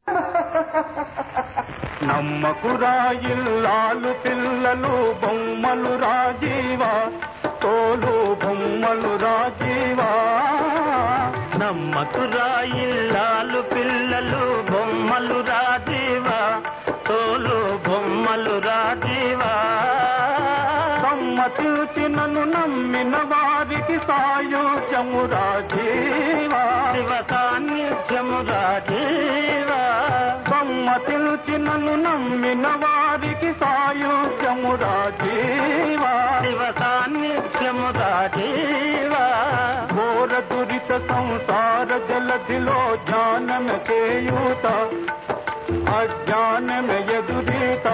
నమ్మకురా ఇల్లాలు పిల్లలు బొమ్మలు రాజీవా తోలు బొమ్మలు రాజీవా నమ్మకురా ఇల్లాలు పిల్లలు బొమ్మలు రాజీవా తోలు బొమ్మలు రాజీవా సమ్మతిల్చినను నమ్మిన వారికి సాయుధ్యము రాజీవా శివ సాన్నిధ్యము రాజీవా సమ్మతిల్చినను నమ్మిన వారికి సాయుధ్యము రాజీవా శివ సాన్నిధ్యము రాజీవా ఘోర దురిత సంసార జలధిలో జ్ఞానం చేయూత అజ్ఞానం ఎదురీత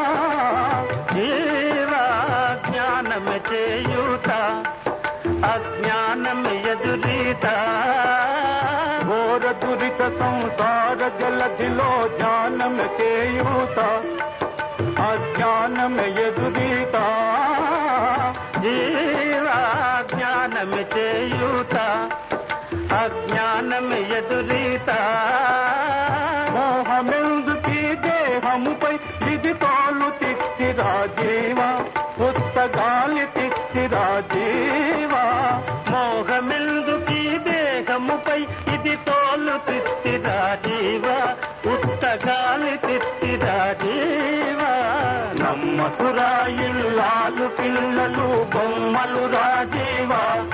జీవా జ్ఞానం చేయూత అజ్ఞానం ఎదురీత ఘోర దురిత సంసార జలధిలో జ్ఞానం చేయూత అజ్ఞానం ఎదురీత జీవా జ్ఞానం చేయూత అజ్ఞానం ఎదురీత మోహమెందుకీ దేహముపై ఇది తోలు తిక్కి రాజీవా పుస్తకాలి తిక్కి రాజీవా మోహమెందుకీ దేహముపై ఇది తోలు తిత్తి రాజీవా పుస్తకాలి తిత్తి రాజీవా నమ్మకురా ఇల్లాలు పిల్లలు బొమ్మలు రాజీవా